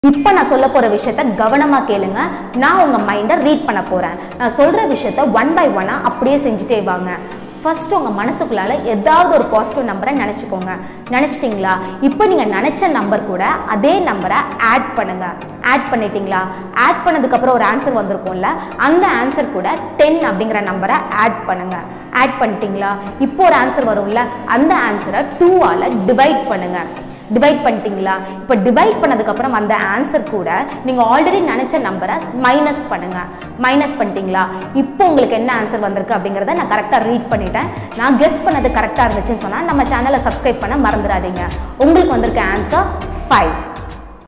இப்போ நான் சொல்ல போகிற விஷயத்த கவனமாக கேளுங்க நான் உங்கள் மைண்டை ரீட் பண்ண போகிறேன் நான் சொல்கிற விஷயத்த ஒன் பை ஒன்னாக அப்படியே செஞ்சுட்டே வாங்க ஃபர்ஸ்ட் உங்கள் மனசுக்குள்ளால ஏதாவது ஒரு பாசிட்டிவ் நம்பரை நினச்சிக்கோங்க நினச்சிட்டிங்களா இப்போ நீங்கள் நினச்ச நம்பர் கூட அதே நம்பரை ஆட் பண்ணுங்க ஆட் பண்ணிட்டீங்களா ஆட் பண்ணதுக்கப்புறம் ஒரு ஆன்சர் வந்திருக்கும்ல அந்த ஆன்சர் கூட டென் அப்படிங்கிற நம்பரை ஆட் பண்ணுங்க ஆட் பண்ணிட்டீங்களா இப்போ ஒரு ஆன்சர் வரும்ல அந்த ஆன்சரை டூவால் டிவைட் பண்ணுங்க டிவைட் பண்ணிட்டீங்களா இப்போ டிவைட் பண்ணதுக்கப்புறம் அந்த ஆன்சர் கூட நீங்கள் ஆல்ரெடி நினச்ச நம்பரை மைனஸ் பண்ணுங்க மைனஸ் பண்ணிட்டீங்களா இப்போ உங்களுக்கு என்ன ஆன்சர் வந்திருக்கு அப்படிங்கிறத நான் கரெக்டாக ரீட் பண்ணிட்டேன் நான் கெஸ் பண்ணது கரெக்டாக இருந்துச்சுன்னு சொன்னால் நம்ம சேனலை சப்ஸ்கிரைப் பண்ண மறந்துடாதீங்க உங்களுக்கு வந்திருக்க ஆன்சர் ஃபைவ்